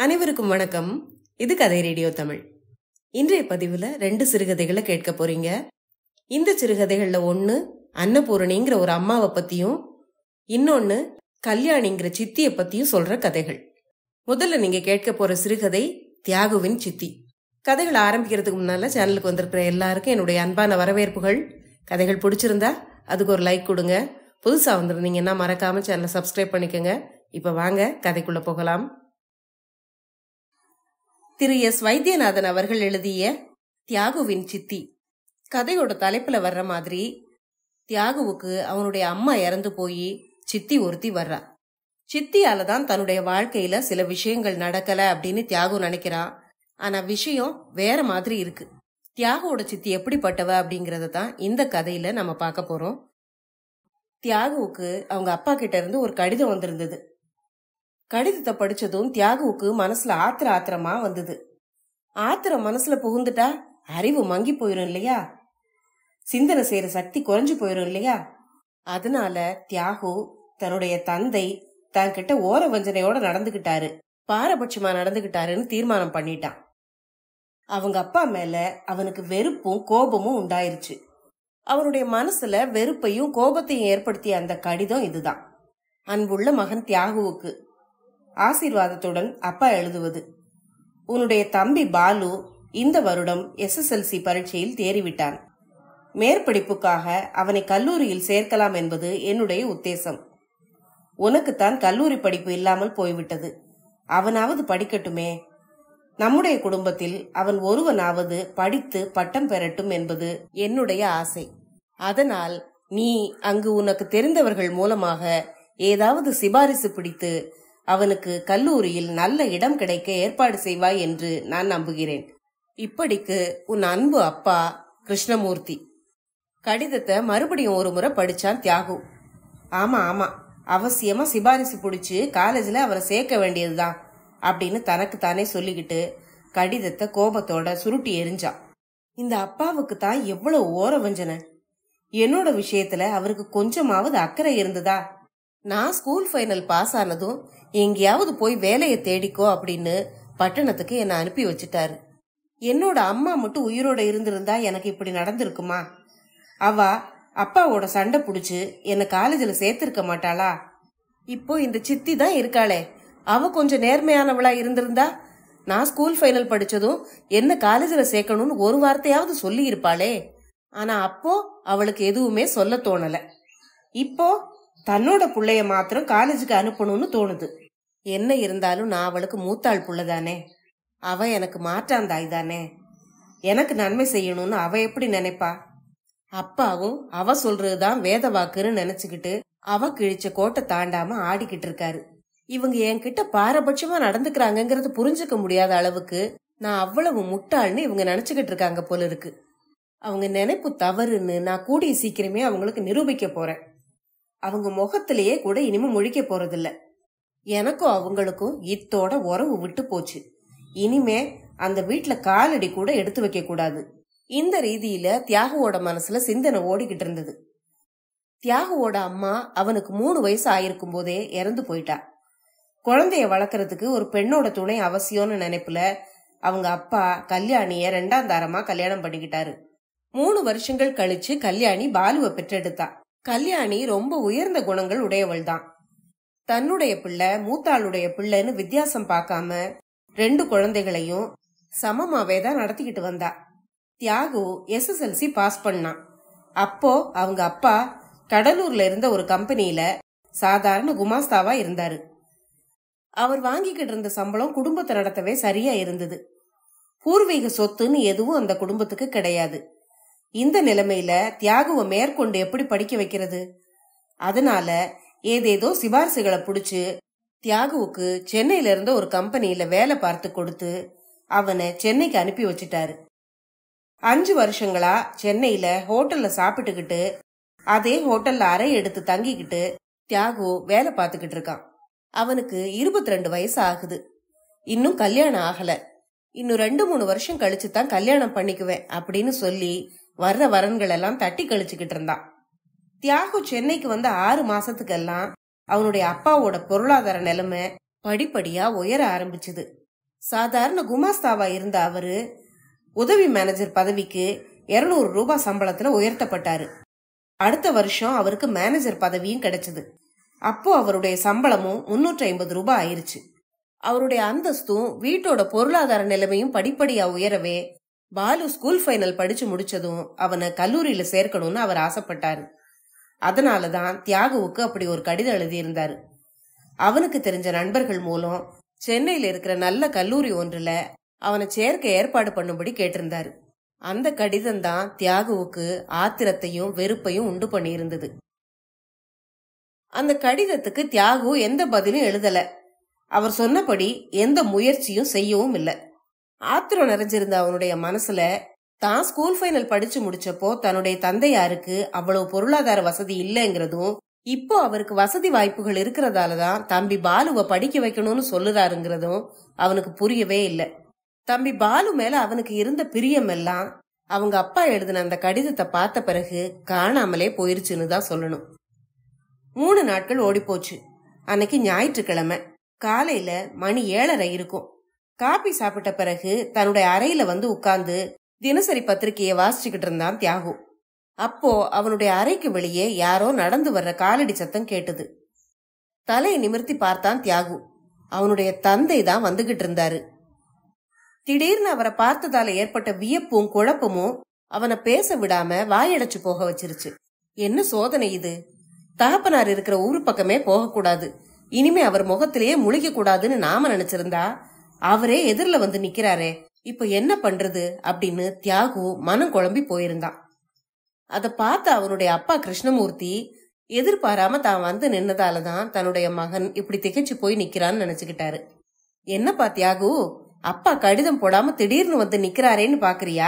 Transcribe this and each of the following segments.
அனைவருக்கும் வணக்கம் இது கதை ரேடியோ தமிழ் இன்றைய பதிவுல ரெண்டு சிறுகதைகளை கேட்க போறீங்க இந்த சிறுகதைகள்ல ஒண்ணு அன்னபூரணிங்கிற ஒரு அம்மாவை பத்தியும் இன்னொன்னு கல்யாணிங்கிற சித்திய பத்தியும் சொல்ற கதைகள் முதல்ல நீங்க கேட்க போற சிறுகதை தியாகுவின் சித்தி கதைகள் ஆரம்பிக்கிறதுக்கு முன்னால சேனலுக்கு வந்திருக்கிற எல்லாருக்கும் என்னுடைய அன்பான வரவேற்புகள் கதைகள் பிடிச்சிருந்தா அதுக்கு ஒரு லைக் கொடுங்க புதுசா வந்திருந்தீங்கன்னா மறக்காம சேனலை சப்ஸ்கிரைப் பண்ணிக்கோங்க இப்ப வாங்க கதைக்குள்ள போகலாம் திரு எஸ் வைத்தியநாதன் அவர்கள் எழுதிய தியாகுவின் சித்தி கதையோட தலைப்புல வர்ற மாதிரி தியாகுவுக்கு அவனுடைய அம்மா இறந்து போய் சித்தி ஒருத்தி வர்றா சித்தியால தான் தன்னுடைய வாழ்க்கையில சில விஷயங்கள் நடக்கல அப்படின்னு தியாகு நினைக்கிறான் ஆனா விஷயம் வேற மாதிரி இருக்கு தியாகுவோட சித்தி எப்படிப்பட்டவ அப்படிங்கறத தான் இந்த கதையில நம்ம பார்க்க போறோம் தியாகுவுக்கு அவங்க அப்பா கிட்ட இருந்து ஒரு கடிதம் வந்திருந்தது கடிதத்தை படிச்சதும் தியாகுவுக்கு மனசுல ஆத்திர ஆத்திரமா வந்தது ஆத்திரம் மனசுல புகுந்துட்டா அறிவு மங்கி போயிரும் இல்லையா சிந்தனை செய்யற சக்தி குறைஞ்சு போயிரும் இல்லையா அதனால தியாகு தன்னுடைய தந்தை தன்கிட்ட ஓர வஞ்சனையோட நடந்துகிட்டாரு பாரபட்சமா நடந்துகிட்டாருன்னு தீர்மானம் பண்ணிட்டான் அவங்க அப்பா மேல அவனுக்கு வெறுப்பும் கோபமும் உண்டாயிருச்சு அவனுடைய மனசுல வெறுப்பையும் கோபத்தையும் ஏற்படுத்திய அந்த கடிதம் இதுதான் அன்புள்ள மகன் தியாகுவுக்கு ஆசீர்வாதத்துடன் அப்பா எழுதுவது உன்னுடைய தம்பி பாலு இந்த வருடம் எஸ்எஸ்எல்சி பரீட்சையில் தேறிவிட்டான் மேற்படிப்புக்காக அவனை கல்லூரியில் சேர்க்கலாம் என்பது என்னுடைய உத்தேசம் உனக்குத்தான் கல்லூரி படிப்பு இல்லாமல் போய்விட்டது அவனாவது படிக்கட்டுமே நம்முடைய குடும்பத்தில் அவன் ஒருவனாவது படித்து பட்டம் பெறட்டும் என்பது என்னுடைய ஆசை அதனால் நீ அங்கு உனக்கு தெரிந்தவர்கள் மூலமாக ஏதாவது சிபாரிசு பிடித்து அவனுக்கு கல்லூரியில் நல்ல இடம் கிடைக்க ஏற்பாடு செய்வாய் என்று நான் நம்புகிறேன் இப்படிக்கு உன் அன்பு அப்பா கிருஷ்ணமூர்த்தி கடிதத்தை மறுபடியும் ஒரு முறை படிச்சான் தியாகு ஆமா ஆமா அவசியமா சிபாரிசு பிடிச்சு காலேஜ்ல அவரை சேர்க்க வேண்டியதுதான் அப்படின்னு தனக்கு தானே சொல்லிக்கிட்டு கடிதத்தை கோபத்தோட சுருட்டி எரிஞ்சான் இந்த அப்பாவுக்கு தான் எவ்வளவு ஓர வஞ்சனை என்னோட விஷயத்துல அவருக்கு கொஞ்சமாவது அக்கறை இருந்ததா நான் ஸ்கூல் ஃபைனல் பாஸ் ஆனதும் எங்கேயாவது போய் வேலையை தேடிக்கோ அப்படின்னு பட்டணத்துக்கு என்னை அனுப்பி வச்சுட்டாரு என்னோட அம்மா மட்டும் உயிரோட இருந்திருந்தா எனக்கு இப்படி நடந்திருக்குமா அவ அப்பாவோட சண்டை புடிச்சு என்னை காலேஜில் சேர்த்திருக்க மாட்டாளா இப்போ இந்த சித்தி தான் இருக்காளே அவ கொஞ்சம் நேர்மையானவளா இருந்திருந்தா நான் ஸ்கூல் ஃபைனல் படிச்சதும் என்ன காலேஜில் சேர்க்கணும்னு ஒரு வார்த்தையாவது சொல்லி இருப்பாளே ஆனா அப்போ அவளுக்கு எதுவுமே சொல்ல தோணல இப்போ தன்னோட புள்ளைய மாத்திரம் காலேஜுக்கு அனுப்பணும்னு தோணுது என்ன இருந்தாலும் நான் அவளுக்கு மூத்தாள் புள்ளதானே அவ எனக்கு மாற்றாந்தாய் தானே எனக்கு நன்மை செய்யணும்னு அவ எப்படி நினைப்பா அப்பாவும் அவ சொல்றதுதான் வேத வாக்குன்னு நினைச்சுக்கிட்டு அவ கிழிச்ச கோட்டை தாண்டாம ஆடிக்கிட்டு இருக்காரு இவங்க என்கிட்ட பாரபட்சமா நடந்துக்கிறாங்கங்கறது புரிஞ்சுக்க முடியாத அளவுக்கு நான் அவ்வளவு முட்டாள்னு இவங்க நினைச்சுக்கிட்டு இருக்காங்க போல இருக்கு அவங்க நினைப்பு தவறுன்னு நான் கூடிய சீக்கிரமே அவங்களுக்கு நிரூபிக்க போறேன் அவங்க முகத்திலேயே கூட இனிமே முழிக்க போறதில்ல எனக்கும் அவங்களுக்கும் இத்தோட உறவு விட்டு போச்சு இனிமே அந்த வீட்ல காலடி கூட எடுத்து வைக்க கூடாது இந்த ரீதியில தியாகுவோட மனசுல சிந்தனை ஓடிக்கிட்டு இருந்தது தியாகுவோட அம்மா அவனுக்கு மூணு வயசு ஆயிருக்கும் போதே இறந்து போயிட்டா குழந்தைய வளர்க்கறதுக்கு ஒரு பெண்ணோட துணை அவசியம்னு நினைப்புல அவங்க அப்பா கல்யாணிய ரெண்டாம் தாரமா கல்யாணம் பண்ணிக்கிட்டாரு மூணு வருஷங்கள் கழிச்சு கல்யாணி பாலுவை பெற்றெடுத்தா கல்யாணி ரொம்ப உயர்ந்த குணங்கள் உடையவள் தான் தன்னுடைய பிள்ளை மூத்தாளுடைய பிள்ளைன்னு வித்தியாசம் பார்க்காம ரெண்டு குழந்தைகளையும் சமமாவே தான் நடத்திக்கிட்டு வந்தா தியாகு எஸ்எஸ்எல்சி பாஸ் பண்ணான் அப்போ அவங்க அப்பா கடலூர்ல இருந்த ஒரு கம்பெனியில சாதாரண குமாஸ்தாவா இருந்தாரு அவர் வாங்கிக்கிட்டு இருந்த சம்பளம் குடும்பத்தை நடத்தவே சரியா இருந்தது பூர்வீக சொத்துன்னு எதுவும் அந்த குடும்பத்துக்கு கிடையாது இந்த நிலைமையில தியாகுவை மேற்கொண்டு எப்படி படிக்க வைக்கிறது அதனால ஏதேதோ சிபாரிசுகளை புடிச்சு தியாகுவுக்கு சென்னையில இருந்த ஒரு கம்பெனியில வேலை பார்த்து கொடுத்து அவனை சென்னைக்கு அனுப்பி வச்சிட்டாரு அஞ்சு வருஷங்களா சென்னையில ஹோட்டல்ல சாப்பிட்டுக்கிட்டு அதே ஹோட்டல்ல அறை எடுத்து தங்கிக்கிட்டு தியாகு வேலை பார்த்துக்கிட்டு இருக்கான் அவனுக்கு இருபத்தி ரெண்டு வயசு ஆகுது இன்னும் கல்யாணம் ஆகல இன்னும் ரெண்டு மூணு வருஷம் கழிச்சு தான் கல்யாணம் பண்ணிக்குவேன் அப்படின்னு சொல்லி வர்ற வரன்கள் எல்லாம் தட்டி கழிச்சுக்கிட்டு இருந்தான் தியாகு சென்னைக்கு வந்த ஆறு மாசத்துக்கெல்லாம் அவனுடைய அப்பாவோட பொருளாதார நிலைமை படிப்படியா உயர ஆரம்பிச்சுது சாதாரண குமாஸ்தாவா இருந்த அவரு உதவி மேனேஜர் பதவிக்கு இருநூறு ரூபாய் சம்பளத்துல உயர்த்தப்பட்டாரு அடுத்த வருஷம் அவருக்கு மேனேஜர் பதவியும் கிடைச்சது அப்போ அவருடைய சம்பளமும் முன்னூற்றி ஐம்பது ரூபாய் ஆயிருச்சு அவருடைய அந்தஸ்தும் வீட்டோட பொருளாதார நிலைமையும் படிப்படியா உயரவே பாலு ஸ்கூல் ஃபைனல் படிச்சு முடிச்சதும் அவனை கல்லூரியில சேர்க்கணும்னு அவர் ஆசைப்பட்டாரு அதனாலதான் தியாகுவுக்கு அப்படி ஒரு கடிதம் எழுதியிருந்தாரு அவனுக்கு தெரிஞ்ச நண்பர்கள் மூலம் சென்னையில இருக்கிற நல்ல கல்லூரி ஒன்றுல அவனை சேர்க்க ஏற்பாடு பண்ணும்படி கேட்டிருந்தாரு அந்த கடிதம் தான் தியாகுவுக்கு ஆத்திரத்தையும் வெறுப்பையும் உண்டு பண்ணியிருந்தது அந்த கடிதத்துக்கு தியாகு எந்த பதிலும் எழுதல அவர் சொன்னபடி எந்த முயற்சியும் செய்யவும் இல்லை ஆத்திரம் நிறைஞ்சிருந்த அவனுடைய மனசுல தான் ஸ்கூல் ஃபைனல் படிச்சு முடிச்சப்போ தன்னுடைய தந்தையாருக்கு அவ்வளவு பொருளாதார வசதி இல்லைங்கிறதும் இப்போ அவருக்கு வசதி வாய்ப்புகள் இருக்கிறதால தான் தம்பி பாலுவை படிக்க வைக்கணும்னு சொல்லுறாருங்கிறதும் அவனுக்கு புரியவே இல்லை தம்பி பாலு மேல அவனுக்கு இருந்த பிரியம் எல்லாம் அவங்க அப்பா எழுதின அந்த கடிதத்தை பார்த்த பிறகு காணாமலே போயிருச்சுன்னு தான் சொல்லணும் மூணு நாட்கள் ஓடிப்போச்சு அன்னைக்கு ஞாயிற்றுக்கிழமை காலையில மணி ஏழரை இருக்கும் காபி சாப்பிட்ட பிறகு தன்னுடைய அறையில வந்து உட்கார்ந்து தினசரி பத்திரிகையை வாசிச்சுக்கிட்டு இருந்தான் தியாகு அப்போ அவனுடைய அறைக்கு வெளியே யாரோ நடந்து வர்ற காலடி சத்தம் கேட்டது தலையை நிமிர்த்தி பார்த்தான் தியாகு அவனுடைய தந்தை தான் வந்துகிட்டு இருந்தாரு திடீர்னு அவரை பார்த்ததால ஏற்பட்ட வியப்பும் குழப்பமும் அவனை பேச விடாம வாயடைச்சு போக வச்சிருச்சு என்ன சோதனை இது தகப்பனார் இருக்கிற ஊரு பக்கமே போகக்கூடாது இனிமே அவர் முகத்திலேயே முழிக்க கூடாதுன்னு நாம நினைச்சிருந்தா அவரே எதிரில வந்து நிக்கிறாரே இப்ப என்ன பண்றது அப்படின்னு தியாகு மனம் குழம்பி போயிருந்தான் அத பார்த்த அவனுடைய அப்பா கிருஷ்ணமூர்த்தி எதிர்பாராம தான் வந்து நின்னதாலதான் தன்னுடைய மகன் இப்படி திகைச்சு போய் நிக்கிறான்னு நினைச்சுக்கிட்டாரு என்னப்பா தியாகு அப்பா கடிதம் போடாம திடீர்னு வந்து நிக்கிறாரேன்னு பாக்குறியா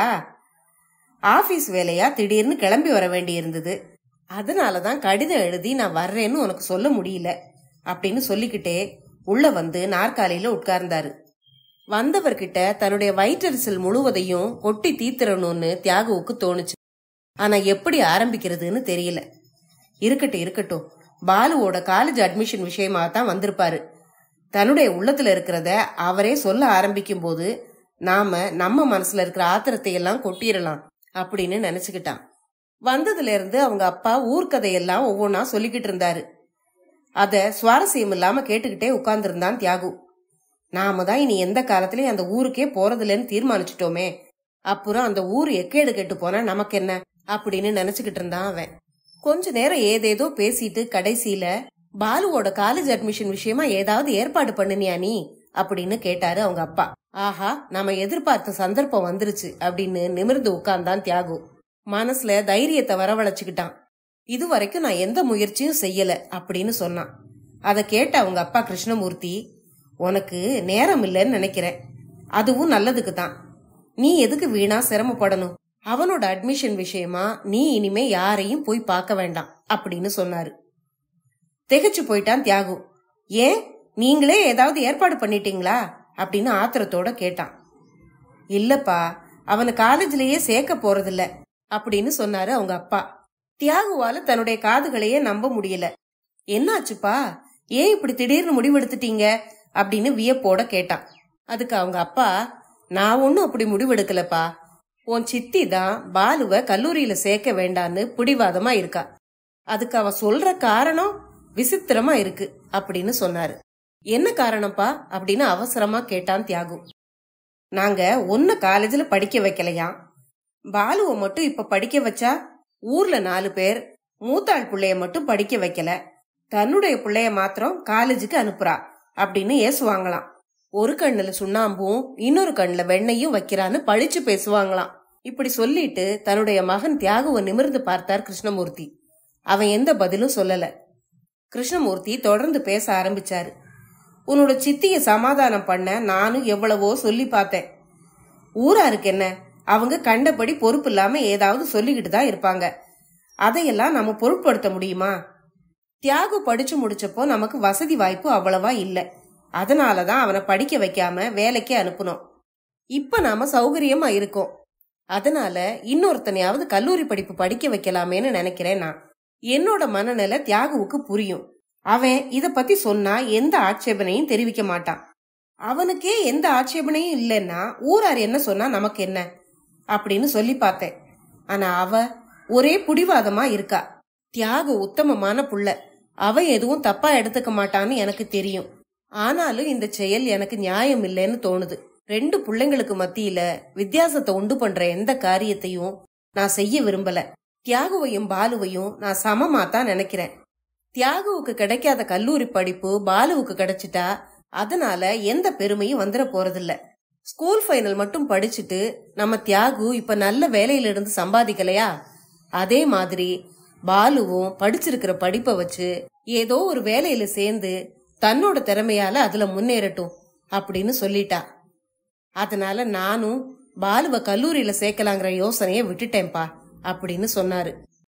ஆபீஸ் வேலையா திடீர்னு கிளம்பி வர வேண்டி இருந்தது அதனாலதான் கடிதம் எழுதி நான் வர்றேன்னு உனக்கு சொல்ல முடியல அப்படின்னு சொல்லிக்கிட்டே உள்ள வந்து நாற்காலியில உட்கார்ந்தாரு வந்தவர்கிட்ட தன்னுடைய வயிற்றரிசல் முழுவதையும் கொட்டி தீத்துறணும்னு தியாகுவுக்கு தோணுச்சு ஆனா எப்படி ஆரம்பிக்கிறதுன்னு தெரியல இருக்கட்டும் இருக்கட்டும் பாலுவோட காலேஜ் அட்மிஷன் விஷயமா தான் வந்திருப்பாரு தன்னுடைய உள்ளத்துல இருக்கிறத அவரே சொல்ல ஆரம்பிக்கும் போது நாம நம்ம மனசுல இருக்கிற ஆத்திரத்தை எல்லாம் கொட்டிடலாம் அப்படின்னு நினைச்சுக்கிட்டான் வந்ததுல இருந்து அவங்க அப்பா ஊர்க்கதையெல்லாம் ஒவ்வொன்றா சொல்லிக்கிட்டு இருந்தாரு அத சுவாரஸ்யம் இல்லாம கேட்டுக்கிட்டே உட்கார்ந்துருந்தான் தியாகு நாம தான் இனி எந்த காலத்திலயும் அந்த ஊருக்கே போறதில்லன்னு தீர்மானிச்சிட்டோமே அப்புறம் அந்த ஊர் எக்கேடு கெட்டு போனா நமக்கு என்ன அப்படின்னு நினைச்சுக்கிட்டு இருந்தான் அவன் கொஞ்ச நேரம் ஏதேதோ பேசிட்டு கடைசியில பாலுவோட காலேஜ் அட்மிஷன் விஷயமா ஏதாவது ஏற்பாடு பண்ணுனியா நீ அப்படின்னு கேட்டாரு அவங்க அப்பா ஆஹா நாம எதிர்பார்த்த சந்தர்ப்பம் வந்துருச்சு அப்படின்னு நிமிர்ந்து உட்கார்ந்தான் தியாகு மனசுல தைரியத்தை வரவழைச்சுக்கிட்டான் இது வரைக்கும் நான் எந்த முயற்சியும் செய்யல அப்படின்னு சொன்னான் அதை கேட்ட அவங்க அப்பா கிருஷ்ணமூர்த்தி உனக்கு நேரம் இல்லைன்னு நினைக்கிறேன் அதுவும் நல்லதுக்கு தான் நீ எதுக்கு வீணா சிரமப்படணும் அவனோட அட்மிஷன் விஷயமா நீ இனிமே யாரையும் போய் பார்க்க வேண்டாம் அப்படின்னு சொன்னாரு திகைச்சு போயிட்டான் தியாகு ஏன் நீங்களே ஏதாவது ஏற்பாடு பண்ணிட்டீங்களா அப்படின்னு ஆத்திரத்தோட கேட்டான் இல்லப்பா அவனை காலேஜ்லயே சேர்க்க போறதில்ல அப்படின்னு சொன்னாரு அவங்க அப்பா தியாகுவால தன்னுடைய காதுகளையே நம்ப முடியல என்னாச்சுப்பா ஏன் இப்படி திடீர்னு முடிவெடுத்துட்டீங்க அப்படின்னு வியப்போட கேட்டான் அதுக்கு அவங்க அப்பா நான் ஒன்னும் அப்படி முடிவெடுக்கலப்பா உன் சித்தி தான் பாலுவ கல்லூரியில சேர்க்க வேண்டான்னு பிடிவாதமா இருக்கா அதுக்கு அவ சொல்ற காரணம் விசித்திரமா இருக்கு அப்படின்னு சொன்னாரு என்ன காரணம்ப்பா அப்படின்னு அவசரமா கேட்டான் தியாகு நாங்க ஒன்ன காலேஜ்ல படிக்க வைக்கலையாம் பாலுவை மட்டும் இப்ப படிக்க வச்சா ஊர்ல நாலு பேர் மூத்தாள் பிள்ளைய மட்டும் படிக்க வைக்கல தன்னுடைய பிள்ளைய மாத்திரம் காலேஜுக்கு அனுப்புறா அப்படின்னு ஏசுவாங்களாம் ஒரு கண்ணுல சுண்ணாம்பும் இன்னொரு கண்ணுல வெண்ணையும் வைக்கிறான்னு பழிச்சு பேசுவாங்களாம் இப்படி சொல்லிட்டு தன்னுடைய மகன் தியாகுவை நிமிர்ந்து பார்த்தார் கிருஷ்ணமூர்த்தி அவன் எந்த பதிலும் சொல்லல கிருஷ்ணமூர்த்தி தொடர்ந்து பேச ஆரம்பிச்சாரு உன்னோட சித்திய சமாதானம் பண்ண நானும் எவ்வளவோ சொல்லி பார்த்தேன் ஊராருக்கு என்ன அவங்க கண்டபடி பொறுப்பு இல்லாம ஏதாவது சொல்லிக்கிட்டு தான் இருப்பாங்க அதையெல்லாம் நம்ம பொருட்படுத்த முடியுமா தியாகு படிச்சு முடிச்சப்போ நமக்கு வசதி வாய்ப்பு அவ்வளவா இல்ல அதனாலதான் அவனை படிக்க வைக்காம வேலைக்கு அனுப்புனோம் இப்ப நாம சௌகரியமா இருக்கோம் அதனால இன்னொருத்தனையாவது கல்லூரி படிப்பு படிக்க வைக்கலாமேன்னு நினைக்கிறேன் நான் என்னோட மனநிலை தியாகுவுக்கு புரியும் அவன் இத பத்தி சொன்னா எந்த ஆட்சேபனையும் தெரிவிக்க மாட்டான் அவனுக்கே எந்த ஆட்சேபனையும் இல்லைன்னா ஊரார் என்ன சொன்னா நமக்கு என்ன அப்படின்னு சொல்லி பார்த்தேன் ஆனா அவ ஒரே புடிவாதமா இருக்கா தியாக உத்தமமான புள்ள அவ எதுவும் தப்பா எடுத்துக்க மாட்டான்னு எனக்கு தெரியும் ஆனாலும் இந்த செயல் எனக்கு நியாயம் இல்லைன்னு தோணுது ரெண்டு பிள்ளைங்களுக்கு மத்தியில வித்தியாசத்தை உண்டு பண்ற எந்த காரியத்தையும் நான் செய்ய விரும்பல தியாகுவையும் பாலுவையும் நான் சமமா தான் நினைக்கிறேன் தியாகுவுக்கு கிடைக்காத கல்லூரி படிப்பு பாலுவுக்கு கிடைச்சிட்டா அதனால எந்த பெருமையும் வந்துட போறதில்ல ஸ்கூல் ஃபைனல் மட்டும் படிச்சுட்டு நம்ம தியாகு இப்ப நல்ல வேலையில இருந்து சம்பாதிக்கலையா அதே மாதிரி பாலுவும் படிச்சிருக்கிற படிப்பை வச்சு ஏதோ ஒரு வேலையில சேர்ந்து தன்னோட திறமையால அதுல முன்னேறட்டும் அப்படின்னு சொல்லிட்டா அதனால நானும் பாலுவ கல்லூரியில சேர்க்கலாங்கிற யோசனைய விட்டுட்டேன்பா அப்படின்னு சொன்னாரு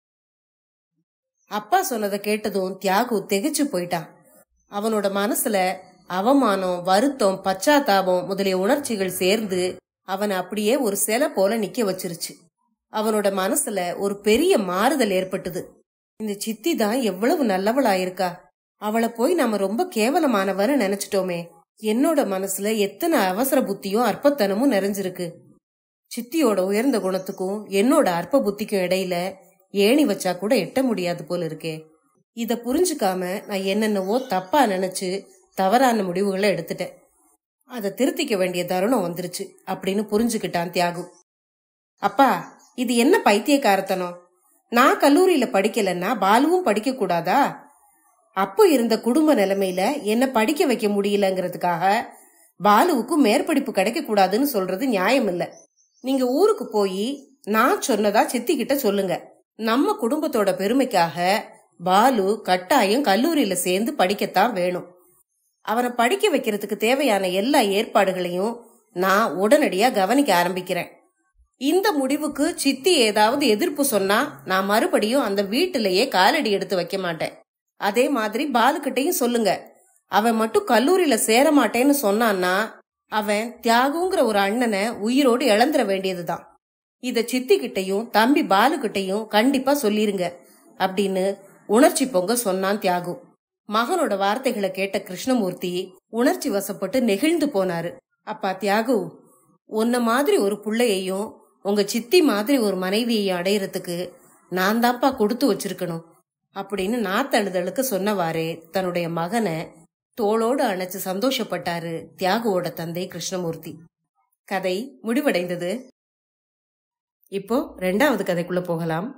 அப்பா சொன்னதை கேட்டதும் தியாகு திகைச்சு போயிட்டான் அவனோட மனசுல அவமானம் வருத்தம் பச்சாத்தாபம் முதலிய உணர்ச்சிகள் சேர்ந்து அவனை அப்படியே ஒரு சிலை போல நிக்க வச்சிருச்சு அவனோட மனசுல ஒரு பெரிய மாறுதல் ஏற்பட்டது இந்த சித்தி தான் எவ்வளவு நல்லவளா இருக்கா அவளை போய் நாம ரொம்ப கேவலமானவன்னு நினைச்சிட்டோமே என்னோட மனசுல எத்தனை அவசர புத்தியும் அற்பத்தனமும் நிறைஞ்சிருக்கு சித்தியோட உயர்ந்த குணத்துக்கும் என்னோட அற்ப புத்திக்கும் இடையில ஏணி வச்சா கூட எட்ட முடியாது போல இருக்கே இத புரிஞ்சுக்காம நான் என்னென்னவோ தப்பா நினைச்சு தவறான முடிவுகளை எடுத்துட்டேன் அதை திருத்திக்க வேண்டிய தருணம் வந்துருச்சு அப்படின்னு புரிஞ்சுக்கிட்டான் தியாகு அப்பா இது என்ன பைத்தியக்காரத்தனம் நான் கல்லூரியில படிக்கலன்னா பாலுவும் படிக்க கூடாதா அப்போ இருந்த குடும்ப நிலைமையில என்ன படிக்க வைக்க முடியலங்கிறதுக்காக பாலுவுக்கு மேற்படிப்பு கிடைக்க கூடாதுன்னு சொல்றது நியாயம் இல்ல நீங்க ஊருக்கு போய் நான் சொன்னதா சித்திக்கிட்ட சொல்லுங்க நம்ம குடும்பத்தோட பெருமைக்காக பாலு கட்டாயம் கல்லூரியில சேர்ந்து படிக்கத்தான் வேணும் அவனை படிக்க வைக்கிறதுக்கு தேவையான எல்லா ஏற்பாடுகளையும் நான் உடனடியா கவனிக்க ஆரம்பிக்கிறேன் இந்த முடிவுக்கு சித்தி ஏதாவது எதிர்ப்பு சொன்னா நான் மறுபடியும் அந்த வீட்டிலேயே காலடி எடுத்து வைக்க மாட்டேன் அதே மாதிரி பாலுக்கிட்டையும் சொல்லுங்க அவன் மட்டும் கல்லூரியில சேர மாட்டேன்னு சொன்னான்னா அவன் தியாகுங்கிற ஒரு அண்ணனை உயிரோடு இழந்துட வேண்டியதுதான் இத சித்திக்கிட்டையும் தம்பி பாலுக்கிட்டையும் கண்டிப்பா சொல்லிருங்க அப்படின்னு உணர்ச்சி பொங்க சொன்னான் தியாகு மகனோட வார்த்தைகளை கேட்ட கிருஷ்ணமூர்த்தி உணர்ச்சி வசப்பட்டு நெகிழ்ந்து போனாரு அப்பா தியாகு உன்ன மாதிரி ஒரு புள்ளையையும் உங்க சித்தி மாதிரி ஒரு மனைவியையும் அடையறதுக்கு நான் தான்ப்பா கொடுத்து வச்சிருக்கணும் அப்படின்னு நாத்தழுதழுக்கு சொன்னவாறே தன்னுடைய மகனை தோளோடு அணைச்சு சந்தோஷப்பட்டாரு தியாகுவோட தந்தை கிருஷ்ணமூர்த்தி கதை முடிவடைந்தது இப்போ ரெண்டாவது கதைக்குள்ள போகலாம்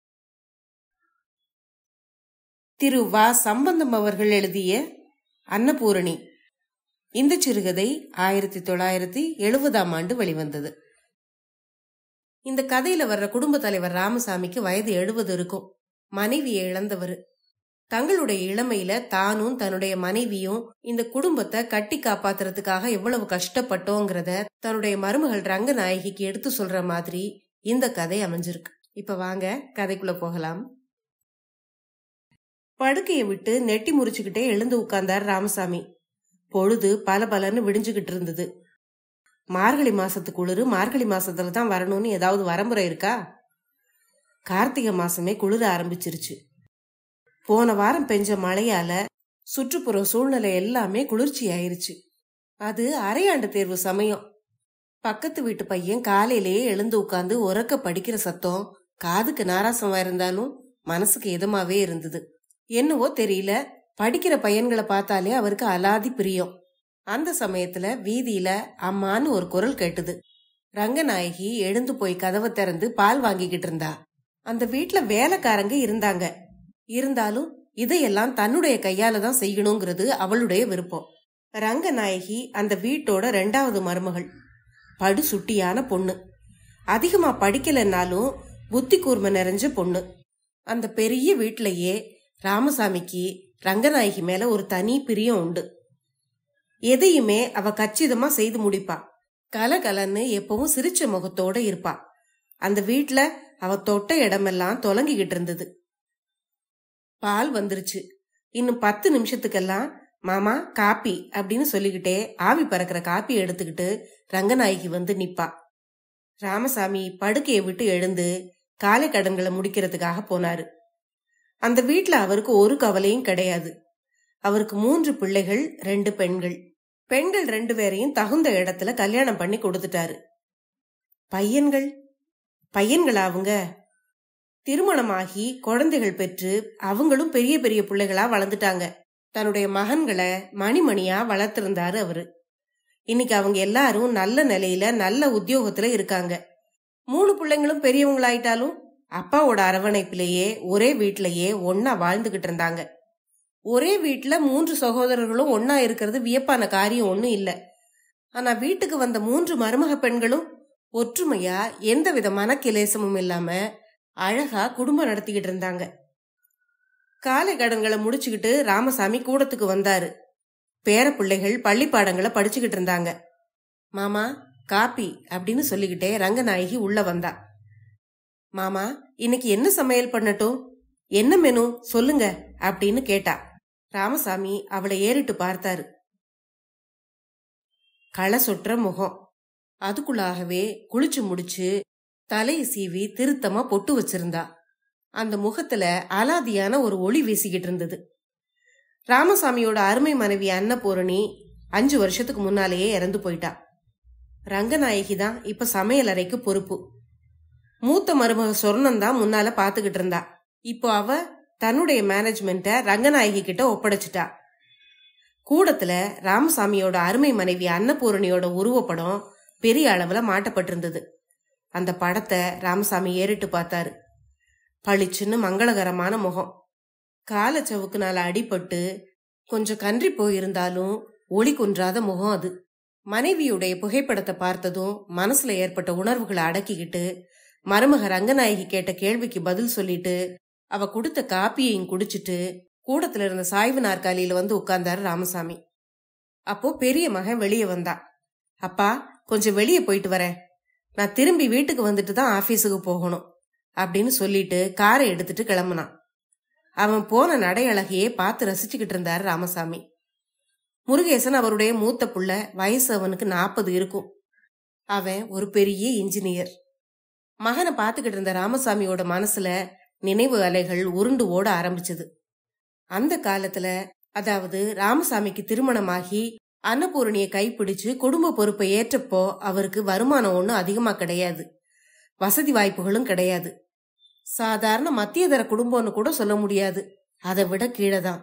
திரு வா சம்பந்தம் அவர்கள் எழுதிய அன்னபூரணி இந்த சிறுகதை ஆயிரத்தி தொள்ளாயிரத்தி எழுபதாம் ஆண்டு வெளிவந்தது இந்த கதையில வர்ற குடும்ப தலைவர் ராமசாமிக்கு வயது எழுபது இருக்கும் மனைவியை இழந்தவர் தங்களுடைய இளமையில தானும் தன்னுடைய மனைவியும் இந்த குடும்பத்தை கட்டி காப்பாத்துறதுக்காக எவ்வளவு கஷ்டப்பட்டோங்கிறத தன்னுடைய மருமகள் ரங்கநாயகிக்கு எடுத்து சொல்ற மாதிரி இந்த கதை அமைஞ்சிருக்கு இப்ப வாங்க கதைக்குள்ள போகலாம் படுக்கையை விட்டு நெட்டி முறிச்சுக்கிட்டே எழுந்து உட்கார்ந்தார் ராமசாமி பொழுது பல பலன்னு விடிஞ்சுகிட்டு இருந்தது மார்கழி மாசத்து குளிரு மார்கழி மாசத்துல தான் வரணும்னு ஏதாவது வரமுறை இருக்கா கார்த்திகை மாசமே குளிர ஆரம்பிச்சிருச்சு போன வாரம் பெஞ்ச மழையால சுற்றுப்புற சூழ்நிலை எல்லாமே குளிர்ச்சி ஆயிருச்சு அது அரையாண்டு தேர்வு சமயம் பக்கத்து வீட்டு பையன் காலையிலேயே எழுந்து உட்கார்ந்து உறக்க படிக்கிற சத்தம் காதுக்கு நாராசமா இருந்தாலும் மனசுக்கு இதமாவே இருந்தது என்னவோ தெரியல படிக்கிற பையன்களை பார்த்தாலே அவருக்கு அலாதி பிரியம் அந்த சமயத்துல வீதியில அம்மான்னு ஒரு குரல் கேட்டுது ரங்கநாயகி எழுந்து போய் கதவை திறந்து பால் வாங்கிக்கிட்டு இருந்தா அந்த வீட்ல வேலைக்காரங்க இருந்தாங்க இருந்தாலும் இதையெல்லாம் தன்னுடைய கையால தான் செய்யணுங்கிறது அவளுடைய விருப்பம் ரங்கநாயகி அந்த வீட்டோட ரெண்டாவது மருமகள் படு சுட்டியான பொண்ணு அதிகமா படிக்கலைன்னாலும் புத்தி கூர்மை நிறைஞ்ச பொண்ணு அந்த பெரிய வீட்லயே ராமசாமிக்கு ரங்கநாயகி மேல ஒரு தனி பிரியம் உண்டு எதையுமே அவ கச்சிதமா செய்து முடிப்பா கலகலன்னு எப்பவும் சிரிச்ச முகத்தோட இருப்பா அந்த வீட்ல அவ தொட்ட இடமெல்லாம் தொலங்கிக்கிட்டு இருந்தது பால் வந்துருச்சு இன்னும் பத்து நிமிஷத்துக்கெல்லாம் மாமா காப்பி அப்படின்னு சொல்லிக்கிட்டே ஆவி பறக்கிற காப்பி எடுத்துக்கிட்டு ரங்கநாயகி வந்து நிப்பா ராமசாமி படுக்கையை விட்டு எழுந்து காலை கடன்களை முடிக்கிறதுக்காக போனாரு அந்த வீட்ல அவருக்கு ஒரு கவலையும் கிடையாது அவருக்கு மூன்று பிள்ளைகள் ரெண்டு பெண்கள் பெண்கள் ரெண்டு பேரையும் தகுந்த இடத்துல கல்யாணம் பண்ணி கொடுத்துட்டாரு பையன்கள் பையன்களா அவங்க திருமணமாகி குழந்தைகள் பெற்று அவங்களும் பெரிய பெரிய பிள்ளைகளா வளர்ந்துட்டாங்க தன்னுடைய மகன்களை மணிமணியா வளர்த்திருந்தாரு அவரு இன்னைக்கு அவங்க எல்லாரும் நல்ல நிலையில நல்ல உத்தியோகத்துல இருக்காங்க மூணு பிள்ளைங்களும் பெரியவங்களாயிட்டாலும் அப்பாவோட அரவணைப்பிலேயே ஒரே வீட்டிலேயே ஒன்னா வாழ்ந்துகிட்டு இருந்தாங்க ஒரே வீட்டுல மூன்று சகோதரர்களும் ஒன்னா இருக்கிறது வியப்பான காரியம் ஒன்றும் இல்லை ஆனா வீட்டுக்கு வந்த மூன்று மருமக பெண்களும் ஒற்றுமையா எந்த வித மனக்கிலேசமும் இல்லாம அழகா குடும்பம் நடத்திக்கிட்டு இருந்தாங்க காலை கடன்களை முடிச்சுக்கிட்டு ராமசாமி கூடத்துக்கு வந்தாரு பேர பிள்ளைகள் பள்ளி பாடங்களை படிச்சுக்கிட்டு இருந்தாங்க மாமா காப்பி அப்படின்னு சொல்லிக்கிட்டே ரங்கநாயகி உள்ள வந்தா மாமா இன்னைக்கு என்ன சமையல் பண்ணட்டும் என்ன மெனு சொல்லுங்க அப்படின்னு கேட்டா ராமசாமி அவளை ஏறிட்டு பார்த்தாரு களை சொற்ற முகம் அதுக்குள்ளாகவே குளிச்சு முடிச்சு தலையை சீவி திருத்தமா பொட்டு வச்சிருந்தா அந்த முகத்துல அலாதியான ஒரு ஒளி வீசிக்கிட்டு இருந்தது ராமசாமியோட அருமை மனைவி அன்னபூரணி அஞ்சு வருஷத்துக்கு முன்னாலேயே இறந்து போயிட்டா ரங்கநாயகி தான் இப்ப சமையல் அறைக்கு பொறுப்பு மூத்த மருமக சொர்ணம் தான் முன்னால பாத்துக்கிட்டு இருந்தா இப்போ அவ தன்னுடைய மேனேஜ்மெண்ட்டை ரங்கநாயகி கிட்ட ஒப்படைச்சிட்டா கூடத்துல ராமசாமியோட அருமை மனைவி அன்னபூரணியோட உருவப்படம் பெரிய அளவுல மாட்டப்பட்டிருந்தது அந்த படத்தை ராமசாமி ஏறிட்டு பார்த்தாரு பளிச்சுன்னு மங்களகரமான முகம் காலச்சவுக்குனால அடிபட்டு கொஞ்சம் கன்றி போயிருந்தாலும் ஒளி குன்றாத முகம் அது மனைவியுடைய புகைப்படத்தை பார்த்ததும் மனசுல ஏற்பட்ட உணர்வுகளை அடக்கிக்கிட்டு மருமக ரங்கநாயகி கேட்ட கேள்விக்கு பதில் சொல்லிட்டு அவ கொடுத்த காப்பியையும் குடிச்சிட்டு கூடத்துல இருந்த சாய்வு நாற்காலியில வந்து உட்கார்ந்தாரு ராமசாமி அப்போ பெரிய மகன் வெளியே வந்தா அப்பா கொஞ்சம் வெளியே போயிட்டு வரேன் நான் திரும்பி வீட்டுக்கு வந்துட்டு தான் ஆபீஸுக்கு போகணும் அப்படின்னு சொல்லிட்டு காரை எடுத்துட்டு கிளம்புனான் அவன் போன நடையழகையே பார்த்து ரசிச்சுக்கிட்டு இருந்தாரு ராமசாமி முருகேசன் அவருடைய மூத்த புள்ள வயசு அவனுக்கு நாற்பது இருக்கும் அவன் ஒரு பெரிய இன்ஜினியர் மகனை பார்த்துக்கிட்டு இருந்த ராமசாமியோட மனசுல நினைவு அலைகள் உருண்டு ஓட ஆரம்பிச்சது அந்த காலத்துல அதாவது ராமசாமிக்கு திருமணமாகி அன்னபூரணியை கைப்பிடிச்சு குடும்ப பொறுப்பை ஏற்றப்போ அவருக்கு வருமானம் ஒன்றும் அதிகமா கிடையாது வசதி வாய்ப்புகளும் கிடையாது சாதாரண மத்தியதர குடும்பம்னு கூட சொல்ல முடியாது அதை விட கீழே தான்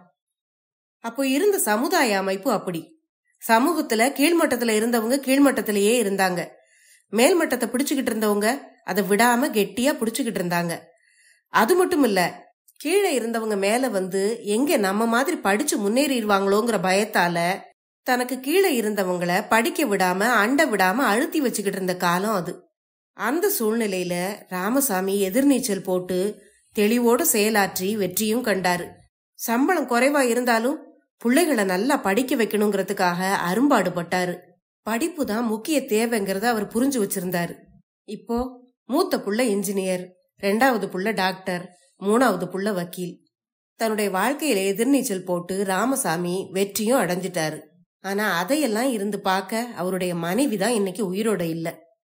அப்போ இருந்த சமுதாய அமைப்பு அப்படி சமூகத்துல கீழ்மட்டத்துல இருந்தவங்க கீழ்மட்டத்திலேயே இருந்தாங்க மேல்மட்டத்தை பிடிச்சுக்கிட்டு இருந்தவங்க அதை விடாம கெட்டியா பிடிச்சுக்கிட்டு இருந்தாங்க அது மட்டும் இல்ல கீழே இருந்தவங்க மேல வந்து எங்க நம்ம மாதிரி படிச்சு முன்னேறிடுவாங்களோங்கிற பயத்தால தனக்கு கீழே இருந்தவங்கள படிக்க விடாம அண்ட விடாம அழுத்தி வச்சுக்கிட்டு இருந்த காலம் அது அந்த சூழ்நிலையில ராமசாமி எதிர்நீச்சல் போட்டு தெளிவோட செயலாற்றி வெற்றியும் கண்டாரு சம்பளம் குறைவா இருந்தாலும் பிள்ளைகளை நல்லா படிக்க வைக்கணுங்கிறதுக்காக அரும்பாடுபட்டாரு படிப்பு தான் முக்கிய தேவைங்கிறத அவர் புரிஞ்சு வச்சிருந்தாரு இப்போ மூத்த புள்ள இன்ஜினியர் ரெண்டாவது புள்ள டாக்டர் மூணாவது புள்ள வக்கீல் தன்னுடைய வாழ்க்கையில எதிர்நீச்சல் போட்டு ராமசாமி வெற்றியும் அடைஞ்சிட்டாரு ஆனா அதையெல்லாம் இருந்து பார்க்க அவருடைய மனைவி தான் இன்னைக்கு உயிரோட இல்ல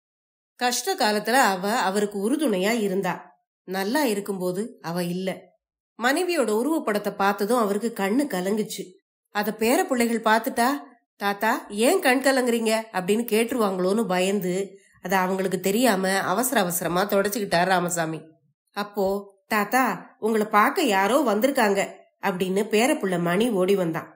கஷ்ட காலத்துல அவ அவருக்கு உறுதுணையா இருந்தா நல்லா இருக்கும்போது அவ இல்ல மனைவியோட உருவப்படத்தை பார்த்ததும் அவருக்கு கண்ணு கலங்குச்சு அத பேர பிள்ளைகள் பார்த்துட்டா தாத்தா ஏன் கண் கலங்குறீங்க அப்படின்னு கேட்டுருவாங்களோன்னு பயந்து அது அவங்களுக்கு தெரியாம அவசர அவசரமா தொடச்சுக்கிட்டார் ராமசாமி அப்போ தாத்தா உங்களை பார்க்க யாரோ வந்திருக்காங்க அப்படின்னு பேரப்புள்ள மணி ஓடி வந்தான்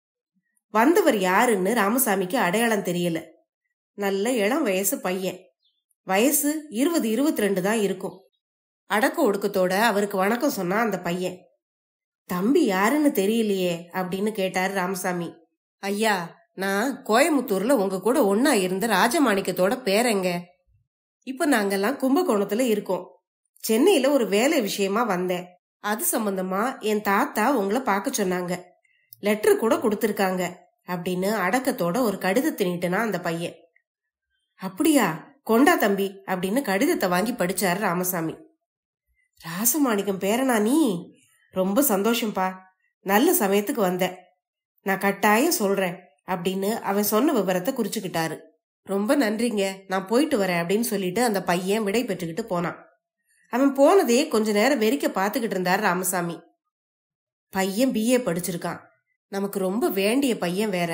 வந்தவர் யாருன்னு ராமசாமிக்கு அடையாளம் தெரியல நல்ல இளம் வயசு பையன் வயசு இருபது இருபத்தி ரெண்டு தான் இருக்கும் அடக்க ஒடுக்கத்தோட அவருக்கு வணக்கம் சொன்னா அந்த பையன் தம்பி யாருன்னு தெரியலையே அப்படின்னு கேட்டாரு ராமசாமி ஐயா நான் கோயமுத்தூர்ல உங்க கூட ஒன்னா இருந்த ராஜமாணிக்கத்தோட பேரங்க இப்ப நாங்கெல்லாம் கும்பகோணத்துல இருக்கோம் சென்னையில ஒரு வேலை விஷயமா வந்தேன் அது சம்பந்தமா என் தாத்தா உங்களை பார்க்க சொன்னாங்க லெட்டர் கூட கொடுத்திருக்காங்க அப்படின்னு அடக்கத்தோட ஒரு கடிதத்தை நீட்டுனா அந்த பையன் அப்படியா கொண்டா தம்பி அப்படின்னு கடிதத்தை வாங்கி படிச்சாரு ராமசாமி ராசமாணிக்கம் பேரனா நீ ரொம்ப சந்தோஷம்பா நல்ல சமயத்துக்கு வந்த நான் கட்டாயம் சொல்றேன் அப்படின்னு அவன் சொன்ன விவரத்தை குறிச்சுக்கிட்டாரு ரொம்ப நன்றிங்க நான் போயிட்டு வரேன் அப்படின்னு சொல்லிட்டு அந்த பையன் விடை பெற்றுக்கிட்டு போனான் அவன் போனதே கொஞ்ச நேரம் வெறிக்க பார்த்துக்கிட்டு இருந்தார் ராமசாமி பையன் பிஏ படிச்சிருக்கான் நமக்கு ரொம்ப வேண்டிய பையன் வேற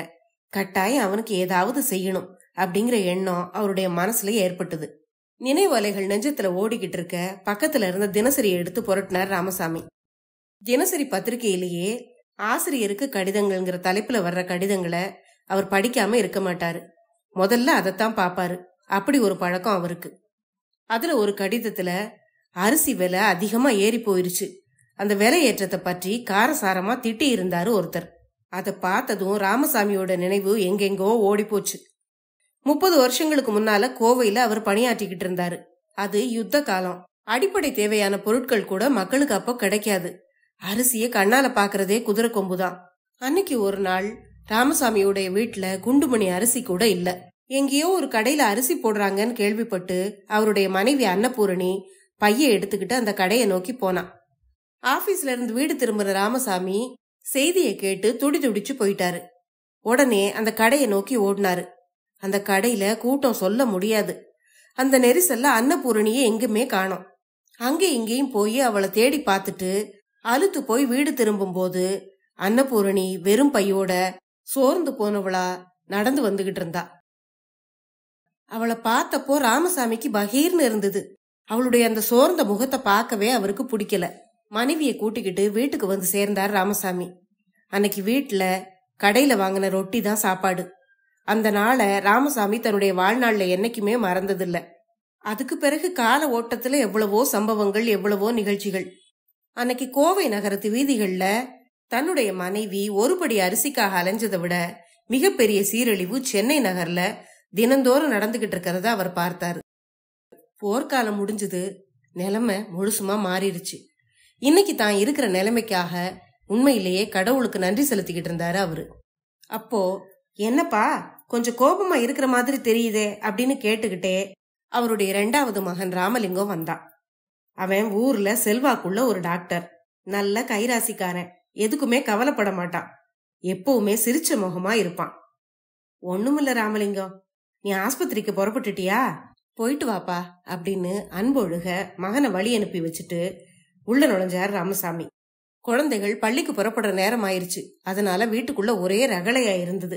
கட்டாயம் அவனுக்கு ஏதாவது செய்யணும் அப்படிங்கிற எண்ணம் அவருடைய மனசுல ஏற்பட்டது நினைவலைகள் நெஞ்சத்துல ஓடிக்கிட்டு இருக்க பக்கத்துல இருந்த தினசரியை எடுத்து புரட்டினார் ராமசாமி தினசரி பத்திரிகையிலேயே ஆசிரியருக்கு கடிதங்கள்ங்கிற தலைப்புல வர்ற கடிதங்களை அவர் படிக்காம இருக்க மாட்டாரு முதல்ல அதைத்தான் பாப்பாரு அப்படி ஒரு பழக்கம் அவருக்கு அதுல ஒரு கடிதத்துல அரிசி விலை அதிகமா ஏறி போயிருச்சு அந்த விலை ஏற்றத்தை பற்றி காரசாரமா திட்டி இருந்தாரு ஒருத்தர் அதை பார்த்ததும் ராமசாமியோட நினைவு எங்கெங்கோ ஓடி போச்சு முப்பது வருஷங்களுக்கு முன்னால கோவையில அவர் பணியாற்றிக்கிட்டு இருந்தாரு அது யுத்த காலம் அடிப்படை தேவையான பொருட்கள் கூட மக்களுக்கு அப்போ கிடைக்காது அரிசியை கண்ணால பாக்குறதே குதிரை கொம்புதான் அன்னைக்கு ஒரு நாள் ராமசாமியோடைய வீட்டுல குண்டுமணி அரிசி கூட இல்ல எங்கேயோ ஒரு கடையில அரிசி போடுறாங்கன்னு கேள்விப்பட்டு அவருடைய மனைவி அன்னபூரணி பைய எடுத்துக்கிட்டு அந்த கடையை நோக்கி போனான் ஆபீஸ்ல இருந்து வீடு திரும்புற ராமசாமி செய்தியை கேட்டு துடி துடிச்சு போயிட்டாரு உடனே அந்த கடையை நோக்கி ஓடினாரு அந்த கடையில கூட்டம் சொல்ல முடியாது அந்த நெரிசல்ல அன்னபூரணியை எங்குமே காணோம் அங்கே இங்கேயும் போய் அவளை தேடி பார்த்துட்டு அலுத்து போய் வீடு திரும்பும் போது அன்னபூரணி வெறும் பையோட சோர்ந்து போனவளா நடந்து வந்துகிட்டு இருந்தா அவளை பார்த்தப்போ ராமசாமிக்கு பகீர்னு இருந்தது அவளுடைய அந்த சோர்ந்த முகத்தை பார்க்கவே அவருக்கு பிடிக்கல மனைவியை கூட்டிக்கிட்டு வீட்டுக்கு வந்து சேர்ந்தார் ராமசாமி அன்னைக்கு வீட்டுல கடையில வாங்கின ரொட்டி தான் சாப்பாடு அந்த நாளை ராமசாமி தன்னுடைய வாழ்நாள்ல என்னைக்குமே மறந்ததில்ல அதுக்கு பிறகு கால ஓட்டத்துல எவ்வளவோ சம்பவங்கள் எவ்வளவோ நிகழ்ச்சிகள் அன்னைக்கு கோவை நகரத்து வீதிகள்ல தன்னுடைய மனைவி ஒருபடி அரிசிக்காக அலைஞ்சதை விட மிகப்பெரிய சீரழிவு சென்னை நகர்ல தினந்தோறும் நடந்துகிட்டு இருக்கிறத அவர் பார்த்தாரு போர்க்காலம் முடிஞ்சது நிலைமை முழுசுமா மாறிடுச்சு இன்னைக்கு தான் இருக்கிற நிலைமைக்காக உண்மையிலேயே கடவுளுக்கு நன்றி செலுத்திக்கிட்டு இருந்தாரு அவரு அப்போ என்னப்பா கொஞ்சம் கோபமா இருக்கிற மாதிரி தெரியுதே அப்படின்னு கேட்டுக்கிட்டே அவருடைய ரெண்டாவது மகன் ராமலிங்கம் வந்தான் அவன் ஊர்ல செல்வாக்குள்ள ஒரு டாக்டர் நல்ல கைராசிக்காரன் எதுக்குமே கவலைப்பட மாட்டான் எப்பவுமே சிரிச்ச முகமா இருப்பான் ஒண்ணுமில்ல ராமலிங்கம் நீ ஆஸ்பத்திரிக்கு புறப்பட்டுட்டியா போயிட்டு வாப்பா அப்படின்னு அன்பொழுக மகனை வழி அனுப்பி வச்சுட்டு உள்ள நுழைஞ்சார் ராமசாமி குழந்தைகள் பள்ளிக்கு புறப்படுற நேரம் ஆயிருச்சு அதனால வீட்டுக்குள்ள ஒரே ரகளையா இருந்தது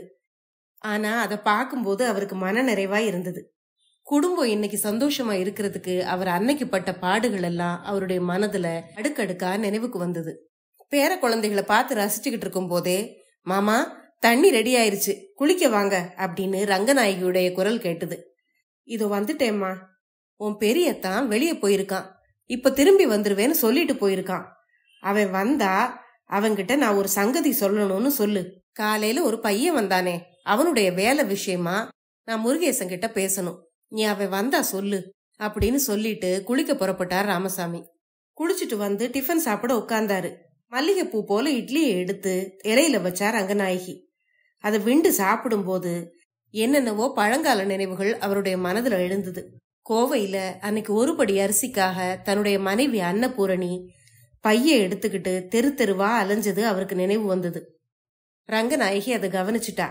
ஆனா அதை பார்க்கும்போது அவருக்கு மன நிறைவா இருந்தது குடும்பம் இன்னைக்கு சந்தோஷமா இருக்கிறதுக்கு அவர் அன்னைக்கு பட்ட பாடுகள் எல்லாம் அவருடைய மனதுல அடுக்கடுக்கா நினைவுக்கு வந்தது பேர குழந்தைகளை பார்த்து ரசிச்சுக்கிட்டு இருக்கும் போதே மாமா தண்ணி ரெடி ஆயிருச்சு குளிக்க வாங்க அப்படின்னு ரங்கநாயகியுடைய குரல் கேட்டது இதோ வந்துட்டேம்மா உன் பெரியத்தான் வெளியே போயிருக்கான் இப்ப திரும்பி வந்துருவேன்னு சொல்லிட்டு போயிருக்கான் அவன் வந்தா அவன்கிட்ட நான் ஒரு சங்கதி சொல்லணும்னு சொல்லு காலையில ஒரு பையன் வந்தானே அவனுடைய வேலை விஷயமா நான் முருகேசன் கிட்ட பேசணும் நீ அவன் வந்தா சொல்லு அப்படின்னு சொல்லிட்டு குளிக்க புறப்பட்டார் ராமசாமி குளிச்சுட்டு வந்து டிஃபன் சாப்பிட உட்கார்ந்தாரு மல்லிகைப்பூ போல இட்லியை எடுத்து இலையில வச்சார் ரங்கநாயகி அதை விண்டு சாப்பிடும்போது என்னென்னவோ பழங்கால நினைவுகள் அவருடைய மனதுல எழுந்தது கோவையில அன்னைக்கு ஒரு படி அரிசிக்காக தன்னுடைய மனைவி அன்னபூரணி பைய எடுத்துக்கிட்டு தெரு தெருவா அலைஞ்சது அவருக்கு நினைவு வந்தது ரங்கநாயகி அதை கவனிச்சிட்டா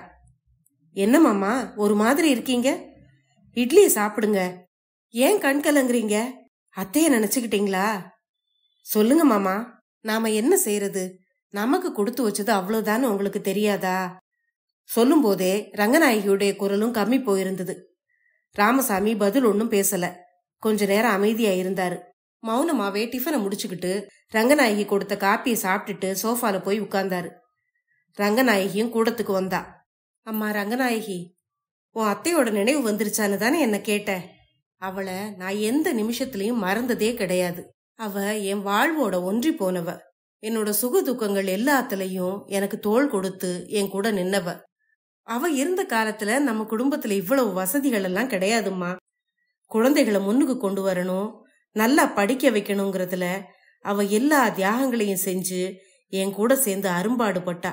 என்ன மாமா ஒரு மாதிரி இருக்கீங்க இட்லியை சாப்பிடுங்க ஏன் கண் கலங்குறீங்க அத்தைய நினைச்சுக்கிட்டீங்களா சொல்லுங்க மாமா நாம என்ன செய்யறது நமக்கு கொடுத்து வச்சது அவ்வளவுதான்னு உங்களுக்கு தெரியாதா சொல்லும் போதே ரங்கநாயகியுடைய குரலும் கம்மி போயிருந்தது ராமசாமி பதில் ஒன்னும் பேசல கொஞ்ச நேரம் அமைதியா இருந்தாரு மௌனமாவே டிஃபனை முடிச்சுக்கிட்டு ரங்கநாயகி கொடுத்த காப்பியை சாப்பிட்டுட்டு சோஃபால போய் உட்கார்ந்தாரு ரங்கநாயகியும் கூடத்துக்கு வந்தா அம்மா ரங்கநாயகி உன் அத்தையோட நினைவு வந்துருச்சான்னு தானே என்ன கேட்ட அவளை நான் எந்த நிமிஷத்துலயும் மறந்ததே கிடையாது அவ என் வாழ்வோட ஒன்றி போனவ என்னோட சுக துக்கங்கள் எல்லாத்துலயும் எனக்கு தோள் கொடுத்து என் கூட நின்னவ அவ இருந்த காலத்துல நம்ம குடும்பத்துல இவ்வளவு வசதிகள் எல்லாம் கிடையாதும்மா குழந்தைகளை முன்னுக்கு கொண்டு வரணும் நல்லா படிக்க வைக்கணுங்கிறதுல அவ எல்லா தியாகங்களையும் செஞ்சு என் கூட சேர்ந்து அரும்பாடுபட்டா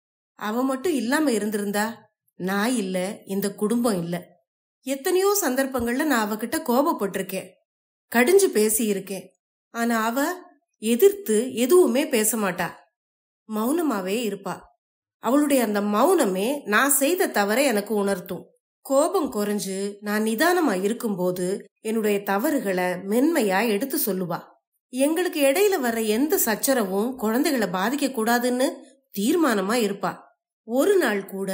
அவ மட்டும் இல்லாம இருந்திருந்தா நான் இல்ல இந்த குடும்பம் இல்ல எத்தனையோ சந்தர்ப்பங்கள்ல நான் அவகிட்ட கோபப்பட்டிருக்கேன் கடிஞ்சு பேசி இருக்கேன் ஆனா அவ எதிர்த்து எதுவுமே பேச மாட்டா மௌனமாவே இருப்பா அவளுடைய அந்த மௌனமே நான் செய்த தவறை எனக்கு உணர்த்தும் கோபம் குறைஞ்சு நான் நிதானமா இருக்கும்போது என்னுடைய தவறுகளை மென்மையா எடுத்து சொல்லுவா எங்களுக்கு இடையில வர்ற எந்த சச்சரவும் குழந்தைகளை பாதிக்க கூடாதுன்னு தீர்மானமா இருப்பா ஒரு நாள் கூட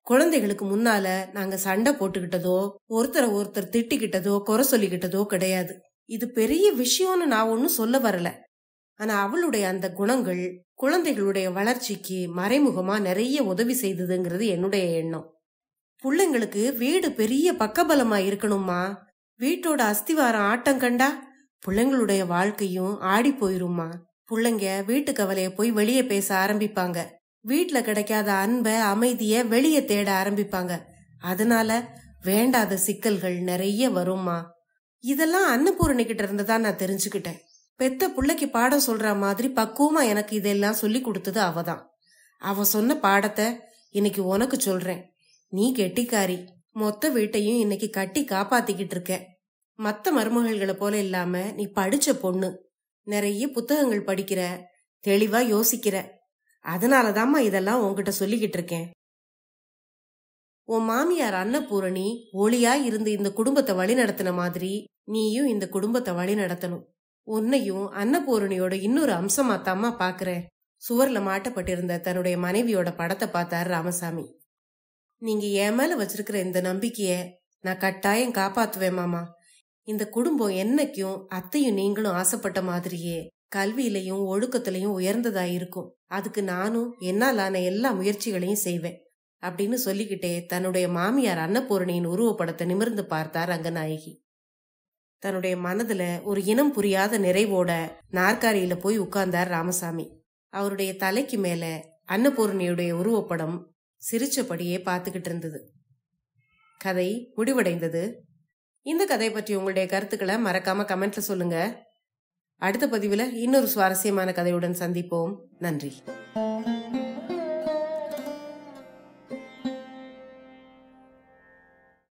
குழந்தைகளுக்கு முன்னால நாங்க சண்டை போட்டுக்கிட்டதோ ஒருத்தரை ஒருத்தர் திட்டிக்கிட்டதோ குறை சொல்லிக்கிட்டதோ கிடையாது இது பெரிய விஷயம்னு நான் ஒன்னும் சொல்ல வரல ஆனா அவளுடைய அந்த குணங்கள் குழந்தைகளுடைய வளர்ச்சிக்கு மறைமுகமா நிறைய உதவி செய்ததுங்கிறது என்னுடைய எண்ணம் புள்ளைங்களுக்கு வீடு பெரிய பக்கபலமா இருக்கணுமா வீட்டோட அஸ்திவாரம் ஆட்டம் கண்டா பிள்ளைங்களுடைய வாழ்க்கையும் ஆடி போயிரும்மா பிள்ளைங்க வீட்டு கவலைய போய் வெளியே பேச ஆரம்பிப்பாங்க வீட்ல கிடைக்காத அன்பை அமைதிய வெளியே தேட ஆரம்பிப்பாங்க அதனால வேண்டாத சிக்கல்கள் நிறைய வரும்மா இதெல்லாம் அன்னபூரணி கிட்ட இருந்து தான் நான் தெரிஞ்சுக்கிட்டேன் பெத்த புள்ளைக்கு பாடம் சொல்ற மாதிரி பக்குவமா எனக்கு இதெல்லாம் சொல்லி கொடுத்தது அவதான் அவ சொன்ன பாடத்தை இன்னைக்கு உனக்கு சொல்றேன் நீ கெட்டிக்காரி மொத்த வீட்டையும் இன்னைக்கு கட்டி காப்பாத்திக்கிட்டு இருக்க மத்த மருமகள்களை போல இல்லாம நீ படிச்ச பொண்ணு நிறைய புத்தகங்கள் படிக்கிற தெளிவா யோசிக்கிற அதனாலதாம்மா இதெல்லாம் உன்கிட்ட சொல்லிக்கிட்டு இருக்கேன் உன் மாமியார் அன்னபூரணி ஒளியா இருந்து இந்த குடும்பத்தை வழி நடத்தின மாதிரி நீயும் இந்த குடும்பத்தை வழி நடத்தணும் உன்னையும் அன்னபூரணியோட இன்னொரு அம்சமாத்தாம்மா பாக்குறேன் சுவர்ல மாட்டப்பட்டிருந்த தன்னுடைய மனைவியோட படத்தை பார்த்தாரு ராமசாமி நீங்க என் மேல வச்சிருக்கிற இந்த நம்பிக்கைய நான் கட்டாயம் காப்பாத்துவேன் மாமா இந்த குடும்பம் என்னைக்கும் அத்தையும் நீங்களும் ஆசைப்பட்ட மாதிரியே கல்வியிலையும் ஒழுக்கத்திலையும் உயர்ந்ததா இருக்கும் அதுக்கு நானும் என்னாலான எல்லா முயற்சிகளையும் செய்வேன் அப்படின்னு சொல்லிக்கிட்டே தன்னுடைய மாமியார் அன்னபூரணியின் உருவப்படத்தை நிமிர்ந்து பார்த்தார் ரங்கநாயகி தன்னுடைய மனதுல ஒரு இனம் புரியாத நிறைவோட நாற்காலியில போய் உட்கார்ந்தார் ராமசாமி அவருடைய தலைக்கு மேல அன்னபூரணியுடைய உருவப்படம் சிரிச்சபடியே பார்த்துக்கிட்டு இருந்தது கதை முடிவடைந்தது இந்த கதை பற்றி உங்களுடைய கருத்துக்களை மறக்காம கமெண்ட்ல சொல்லுங்க அடுத்த பதிவில் இன்னொரு சுவாரஸ்யமான கதையுடன் சந்திப்போம் நன்றி